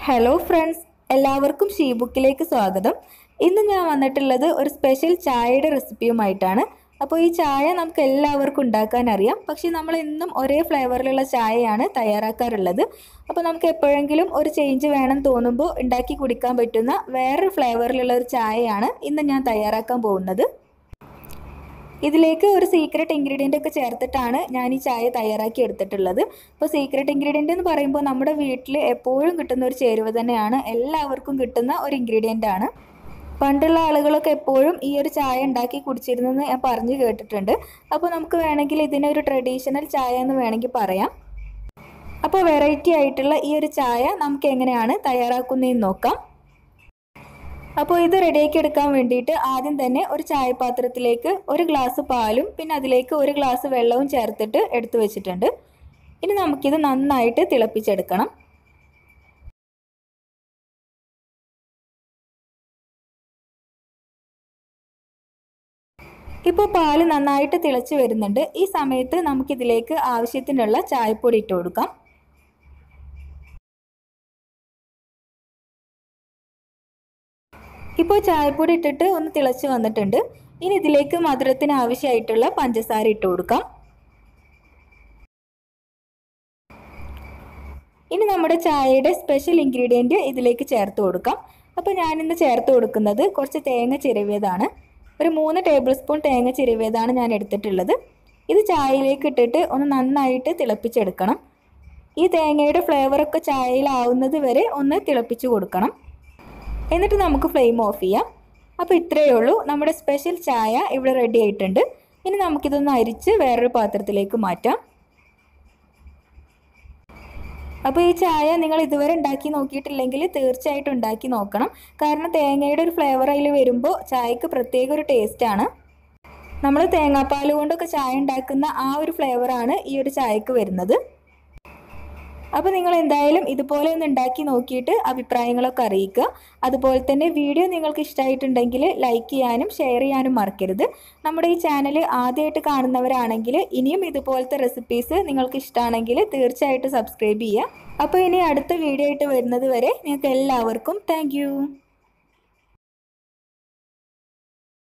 hello friends എല്ലാവർക്കും she ബുക്കിലേക്ക് സ്വാഗതം ഇന്ന് ഞാൻ വന്നിട്ടുള്ളത് ഒരു സ്പെഷ്യൽ ചായയുടെ റെസിപ്പിയുമായിട്ടാണ് അപ്പോൾ ഈ ചായ നമുക്ക് എല്ലാവർക്കും ഉണ്ടാക്കാൻ അറിയാം പക്ഷേ നമ്മൾ എന്നും ഒരേ ഫ്ലേവറിലുള്ള ചായയാണ് തയ്യാറാക്കാറുള്ളത് അപ്പോൾ നമുക്ക് എപ്പോഴെങ്കിലും ഒരു ചേഞ്ച് വേണം തോന്നുമ്പോൾ ഉണ്ടാക്കി കുടിക്കാൻ പറ്റുന്ന വേറൊരു ഫ്ലേവറിലുള്ള ഒരു ചായയാണ് ഇന്ന് ഞാൻ തയ്യാറാക്കാൻ പോകുന്നത് ഇതിലേക്ക് ഒരു സീക്രട്ട് ഇൻഗ്രീഡിയൻ്റ് ഒക്കെ ചേർത്തിട്ടാണ് ഞാൻ ഈ ചായ തയ്യാറാക്കി എടുത്തിട്ടുള്ളത് അപ്പോൾ സീക്രട്ട് ഇൻഗ്രീഡിയൻ്റ് എന്ന് പറയുമ്പോൾ നമ്മുടെ വീട്ടിൽ എപ്പോഴും കിട്ടുന്ന ഒരു ചേരുവ തന്നെയാണ് എല്ലാവർക്കും കിട്ടുന്ന ഒരു ഇൻഗ്രീഡിയൻ്റ് ആണ് പണ്ടുള്ള ആളുകളൊക്കെ എപ്പോഴും ഈ ഒരു ചായ ഉണ്ടാക്കി കുടിച്ചിരുന്നെന്ന് ഞാൻ പറഞ്ഞു കേട്ടിട്ടുണ്ട് അപ്പോൾ നമുക്ക് വേണമെങ്കിൽ ഇതിനെ ഒരു ട്രഡീഷണൽ ചായ എന്ന് വേണമെങ്കിൽ പറയാം അപ്പോൾ വെറൈറ്റി ആയിട്ടുള്ള ഈ ഒരു ചായ നമുക്ക് എങ്ങനെയാണ് തയ്യാറാക്കുന്നതെന്ന് നോക്കാം അപ്പോൾ ഇത് റെഡിയാക്കി എടുക്കാൻ വേണ്ടിയിട്ട് ആദ്യം തന്നെ ഒരു ചായപാത്രത്തിലേക്ക് ഒരു ഗ്ലാസ് പാലും പിന്നെ അതിലേക്ക് ഒരു ഗ്ലാസ് വെള്ളവും ചേർത്തിട്ട് എടുത്തു വെച്ചിട്ടുണ്ട് ഇനി നമുക്കിത് നന്നായിട്ട് തിളപ്പിച്ചെടുക്കണം ഇപ്പോൾ പാല് നന്നായിട്ട് തിളച്ച് വരുന്നുണ്ട് ഈ സമയത്ത് നമുക്കിതിലേക്ക് ആവശ്യത്തിനുള്ള ചായപ്പൊടി ഇട്ട് കൊടുക്കാം ഇപ്പോൾ ചായപ്പൊടി ഇട്ടിട്ട് ഒന്ന് തിളച്ച് വന്നിട്ടുണ്ട് ഇനി ഇതിലേക്ക് മധുരത്തിന് ആവശ്യമായിട്ടുള്ള പഞ്ചസാര ഇട്ട് കൊടുക്കാം ഇനി നമ്മുടെ ചായയുടെ സ്പെഷ്യൽ ഇൻഗ്രീഡിയൻറ്റ് ഇതിലേക്ക് ചേർത്ത് കൊടുക്കാം അപ്പോൾ ഞാനിന്ന് ചേർത്ത് കൊടുക്കുന്നത് കുറച്ച് തേങ്ങ ചിരവിയതാണ് ഒരു മൂന്ന് ടേബിൾ സ്പൂൺ തേങ്ങ ചിരവിയതാണ് ഞാൻ എടുത്തിട്ടുള്ളത് ഇത് ചായയിലേക്ക് ഇട്ടിട്ട് ഒന്ന് നന്നായിട്ട് തിളപ്പിച്ചെടുക്കണം ഈ തേങ്ങയുടെ ഫ്ലേവറൊക്കെ ചായയിലാവുന്നത് വരെ ഒന്ന് തിളപ്പിച്ച് കൊടുക്കണം എന്നിട്ട് നമുക്ക് ഫ്ലെയിം ഓഫ് ചെയ്യാം അപ്പോൾ ഇത്രയേ ഉള്ളൂ നമ്മുടെ സ്പെഷ്യൽ ചായ ഇവിടെ റെഡി ആയിട്ടുണ്ട് ഇനി നമുക്കിതൊന്ന് അരിച്ച് വേറൊരു പാത്രത്തിലേക്ക് മാറ്റാം അപ്പോൾ ഈ ചായ നിങ്ങൾ ഇതുവരെ ഉണ്ടാക്കി നോക്കിയിട്ടില്ലെങ്കിൽ തീർച്ചയായിട്ടും ഉണ്ടാക്കി നോക്കണം കാരണം തേങ്ങയുടെ ഒരു ഫ്ലേവർ അതിൽ വരുമ്പോൾ ചായക്ക് പ്രത്യേക ഒരു ടേസ്റ്റാണ് നമ്മൾ തേങ്ങാപ്പാൽ കൊണ്ടൊക്കെ ചായ ഉണ്ടാക്കുന്ന ആ ഒരു ഫ്ലേവറാണ് ഈ ഒരു ചായക്ക് വരുന്നത് അപ്പോൾ നിങ്ങൾ എന്തായാലും ഇതുപോലെ ഒന്ന് ഉണ്ടാക്കി നോക്കിയിട്ട് അഭിപ്രായങ്ങളൊക്കെ അറിയിക്കുക അതുപോലെ തന്നെ വീഡിയോ നിങ്ങൾക്ക് ഇഷ്ടമായിട്ടുണ്ടെങ്കിൽ ലൈക്ക് ചെയ്യാനും ഷെയർ ചെയ്യാനും മറക്കരുത് നമ്മുടെ ഈ ചാനൽ ആദ്യമായിട്ട് കാണുന്നവരാണെങ്കിൽ ഇനിയും ഇതുപോലത്തെ റെസിപ്പീസ് നിങ്ങൾക്ക് ഇഷ്ടമാണെങ്കിൽ തീർച്ചയായിട്ടും സബ്സ്ക്രൈബ് ചെയ്യുക അപ്പോൾ ഇനി അടുത്ത വീഡിയോ ആയിട്ട് വരുന്നത് വരെ നിങ്ങൾക്ക് എല്ലാവർക്കും താങ്ക്